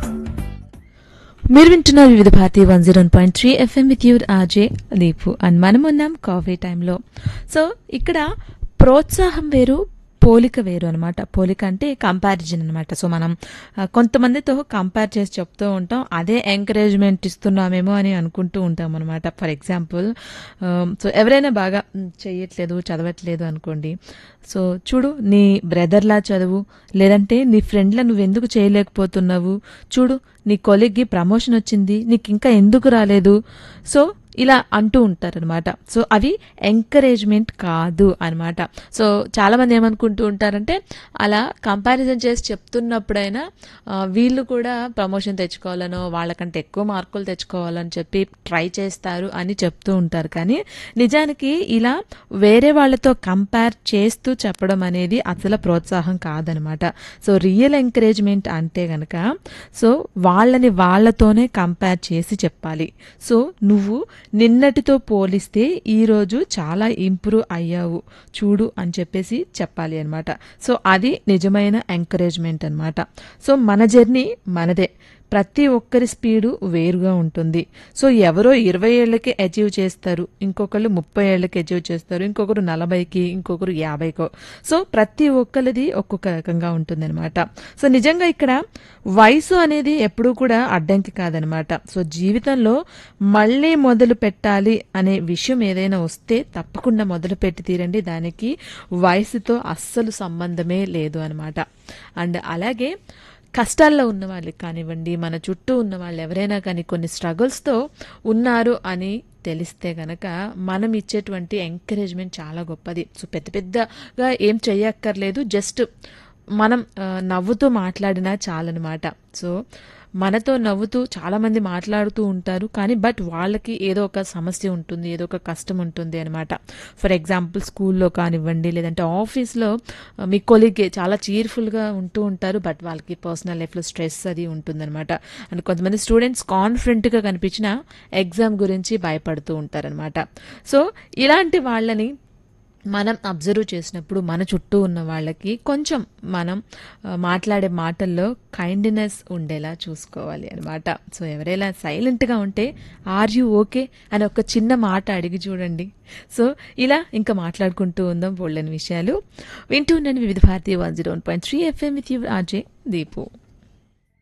మీరు వింటున్నారు Vividh Bharati one zero point three FM with your RJ Deepu and మనం ఉన్నాం కాఫీ టైంలో సో ఇక్కడ ప్రోత్సాహం వేరు పోలిక వేరు అనమాట పోలిక అంటే కంపారిజన్ అనమాట సో మనం ఆ, కొంతమందితో కంపేర్ చేసి చెప్తూ ఉంటాం అదే ఎంకరేజ్మెంట్ ఇస్తున్నామేమో అని అనుకుంటూ ఉంటాం అనమాట ఫర్ ఎగ్జాంపుల్ సో ఎవరైనా బాగా "మ్, చెయ్యట్లేదు చదవట్లేదు అనుకోండి సో చూడు నీ బ్రదర్లా చదువు లేదంటే నీ ఫ్రెండ్లా నువ్వు ఎందుకు చేయలేకపోతున్నావు చూడు నీ కొలీగ్కి ప్రమోషన్ వచ్చింది నీకు ఇంకా ఎందుకు రాలేదు సో ఇలా అంటూ ఉంటారనమాట సో అవి ఎంకరేజ్మెంట్ కాదు అనమాట సో చాలామంది ఏమనుకుంటూ ఉంటారంటే అలా కంపారిజన్ చేసి చెప్తున్నప్పుడైనా ఆ, వీళ్ళు కూడా ప్రమోషన్ తెచ్చుకోవాలనో వాళ్ళకంటే ఎక్కువ మార్కులు తెచ్చుకోవాలని చెప్పి ట్రై చేస్తారు అని చెప్తూ ఉంటారు కానీ నిజానికి ఇలా వేరే వాళ్ళతో కంపేర్ చేస్తూ చెప్పడం అనేది అసలు ప్రోత్సాహం కాదనమాట సో రియల్ ఎంకరేజ్మెంట్ అంటే గనక సో వాళ్ళని వాళ్ళతోనే కంపేర్ చేసి చెప్పాలి సో నువ్వు నిన్నటితో పోలిస్తే ఈరోజు చాలా ఇంప్రూవ్ అయ్యావు చూడు అని చెప్పేసి చెప్పాలి అనమాట సో అది నిజమైన ఎంకరేజ్మెంట్ అనమాట సో మన జర్నీ మనదే ప్రతి ఒక్కరి స్పీడు వేరుగా ఉంటుంది సో ఎవరో ఇరవై ఏళ్ళకి అచీవ్ చేస్తారు ఇంకొకరు ముప్పై ఏళ్ళకి అచీవ్ చేస్తారు ఇంకొకరు నలభైకి ఇంకొకరు యాభైకో సో ప్రతి ఒక్కరిది ఒక్కొక్క రకంగా ఉంటుందన్నమాట సో నిజంగా ఇక్కడ వయసు అనేది ఎప్పుడూ కూడా అడ్డంకి కాదనమాట సో జీవితంలో మళ్ళీ మొదలు పెట్టాలి అనే విషయం ఏదైనా వస్తే తప్పకుండా మొదలు పెట్టి తీరండి దానికి వయసుతో అస్సలు సంబంధమే లేదు అనమాట అండ్ అలాగే కష్టాల్లో ఉన్న వాళ్ళకి కానివ్వండి మన చుట్టూ ఉన్న వాళ్ళు ఎవరైనా కానీ కొన్ని స్ట్రగుల్స్తో ఉన్నారు అని తెలిస్తే గనక మనం ఇచ్చేటువంటి ఎంకరేజ్మెంట్ చాలా గొప్పది సో పెద్ద పెద్దగా ఏం చెయ్యక్కర్లేదు జస్ట్ మనం ఆ, నవ్వుతూ మాట్లాడినా చాలన్నమాట సో మనతో నవ్వుతూ చాలామంది మాట్లాడుతూ ఉంటారు కానీ బట్ వాళ్ళకి ఏదో ఒక సమస్య ఉంటుంది ఏదో ఒక కష్టం ఉంటుంది అనమాట ఫర్ ఎగ్జాంపుల్ స్కూల్లో కానివ్వండి లేదంటే ఆఫీస్లో ఆ, మీ కొలీగ్ చాలా చీర్ఫుల్గా ఉంటూ ఉంటారు బట్ వాళ్ళకి పర్సనల్ లైఫ్లో స్ట్రెస్ అది ఉంటుందన్నమాట అండ్ కొంతమంది స్టూడెంట్స్ కాన్ఫిడెంట్గా కనిపించిన ఎగ్జామ్ గురించి భయపడుతూ ఉంటారనమాట సో ఇలాంటి వాళ్ళని మనం అబ్జర్వ్ చేసినప్పుడు మన చుట్టూ ఉన్న వాళ్ళకి కొంచెం మనం ఆ, మాట్లాడే మాటల్లో కైండ్నెస్ ఉండేలా చూసుకోవాలి అనమాట సో ఎవరైనా సైలెంట్గా ఉంటే ఆర్ యూ ఓకే అని ఒక చిన్న మాట అడిగి చూడండి సో ఇలా ఇంకా మాట్లాడుకుంటూ ఉందాం బోల్డని విషయాలు వింటూ ఉండండి Vividh Bharatiya one zero one point three FM with you RJ Deepu